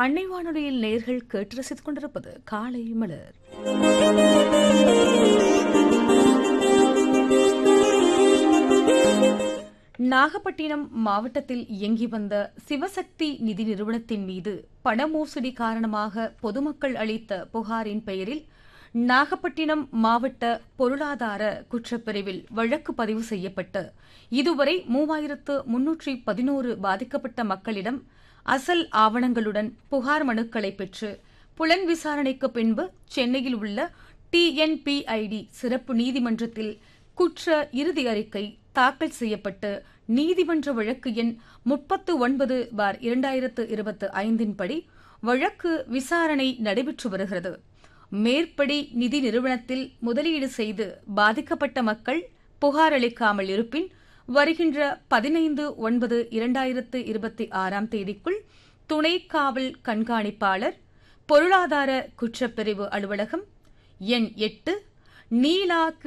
அன்னை வானொலியில் நேர்கள் கேட்டு ரசித்துக் கொண்டிருப்பது காலை மலர் நாகப்பட்டினம் மாவட்டத்தில் இயங்கி வந்த சிவசக்தி நிதி நிறுவனத்தின் மீது பண மோசடி காரணமாக பொதுமக்கள் அளித்த புகாரின் பெயரில் நாகப்பட்டினம் மாவட்ட பொருளாதார குற்றப்பிரிவில் வழக்கு பதிவு செய்யப்பட்டு இதுவரை மூவாயிரத்து முன்னூற்றி பதினோரு பாதிக்கப்பட்ட மக்களிடம் அசல் ஆவணங்களுடன் புகார் மனுக்களை பெற்று புலன் விசாரணைக்கு பின்பு சென்னையில் உள்ள டிஎன்பிஐடி சிறப்பு நீதிமன்றத்தில் குற்ற இறுதி அறிக்கை தாக்கல் செய்யப்பட்டு நீதிமன்ற வழக்கு எண் முப்பத்து ஒன்பது பார் இரண்டாயிரத்து இருபத்தி ஐந்தின்படி வழக்கு விசாரணை நடைபெற்று வருகிறது மேற்படி நிதி நிறுவனத்தில் முதலீடு செய்து பாதிக்கப்பட்ட மக்கள் புகார் அளிக்காமல் இருப்பின் வருகின்ற பதினைந்து ஒன்பது இரண்டாயிரத்து இருபத்தி ஆறாம் தேதிக்குள் துணை காவல் கண்காணிப்பாளர் பொருளாதார குற்றப்பிரிவு அலுவலகம் எண் எட்டு நீலா